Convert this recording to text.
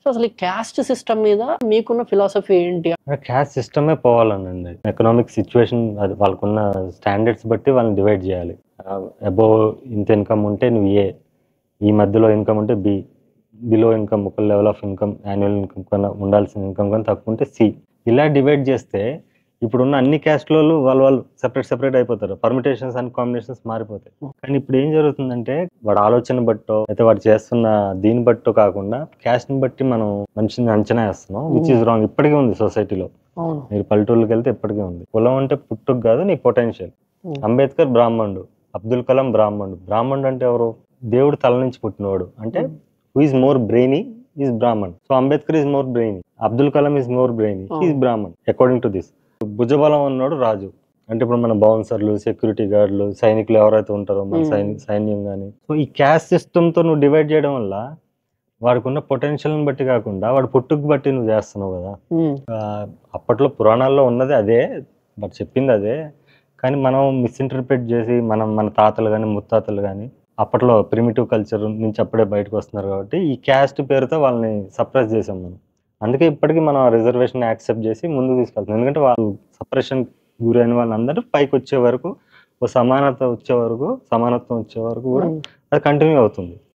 So అసలు ఈ caste system మీద మీకున్న ఫిలాసఫీ ఏంటి క్యాస్ట్ సిస్టమే పోవాలనండి ఎకనామిక్ సిచ్యువేషన్ అది వాళ్ళకున్న స్టాండర్డ్స్ బట్టి వాళ్ళని డివైడ్ చేయాలి అబోవ్ ఇంత ఇన్కమ్ ఉంటే నువ్వు ఏ ఈ మధ్యలో ఇన్కమ్ ఉంటే బి బిలో ఇన్కమ్ ఒక level of income annual income కన్నా ఉండాల్సిన ఇన్కమ్ కన్నా తక్కువ ఉంటే సి ఇలా డివైడ్ చేస్తే ఇప్పుడున్న అన్ని క్యాస్ట్లో వాళ్ళు వాళ్ళు సెపరేట్ సెపరేట్ అయిపోతారు పర్మిటేషన్స్ అండ్ కాంబినేషన్స్ మారిపోతాయి కానీ ఇప్పుడు ఏం జరుగుతుందంటే వాడు ఆలోచన బట్టో అయితే వాడు చేస్తున్న దీని బట్టో కాకుండా క్యాస్ట్ని బట్టి మనం మనిషిని అంచనా వేస్తున్నాం విచ్ ఇస్ రాంగ్ ఇప్పటికీ ఉంది సొసైటీలో అవును మీరు పల్లెటూళ్ళకి వెళ్తే ఇప్పటికీ ఉంది కులం అంటే పుట్టుకు కాదు నీ పొటెన్షియల్ Hmm. అంబేద్కర్ బ్రాహ్మణుడు అబ్దుల్ కలాం బ్రాహ్మణుడు బ్రాహ్మణుడు అంటే ఎవరు దేవుడు తల నుంచి పుట్టినవాడు అంటే who is more brainy is Brahmin so Ambedkar is more brainy Abdul Kalam is more brainy Oh. Is Brahmin according to this భుజబలం ఉన్నాడు రాజు అంటే ఇప్పుడు మన బౌన్సర్లు సెక్యూరిటీ గార్డులు సైనికులు ఎవరైతే ఉంటారో మన Hmm. సైని సైన్యం కానీ సో ఈ క్యాస్ట్ సిస్టమ్తో నువ్వు డివైడ్ చేయడం వల్ల వాడికి ఉన్న పొటెన్షియల్ని బట్టి కాకుండా వాడు పుట్టుకు బట్టి నువ్వు చేస్తున్నావు కదా ఉమ్, ఆ, అప్పట్లో పురాణాల్లో ఉన్నది అదే బట్ చెప్పింది అదే కానీ మనం మిస్ఇంటర్ప్రిట్ చేసి మనం మన తాతలు కానీ ముత్తాతలు కానీ అప్పట్లో ప్రిమిటివ్ కల్చర్ నుంచి అప్పుడే బయటకు వస్తున్నారు కాబట్టి ఈ క్యాస్ట్ పేరుతో వాళ్ళని సప్రెస్ చేసాం మనం అందుకే ఇప్పటికీ మనం రిజర్వేషన్ యాక్సెప్ట్ చేసి ముందుకు తీసుకెళ్తాం ఎందుకంటే వాళ్ళు సపరేషన్ గురైన వాళ్ళందరూ పైకి వచ్చే వరకు ఓ సమానత వచ్చే వరకు సమానత్వం వచ్చే వరకు కూడా ఉమ్. అది కంటిన్యూ అవుతుంది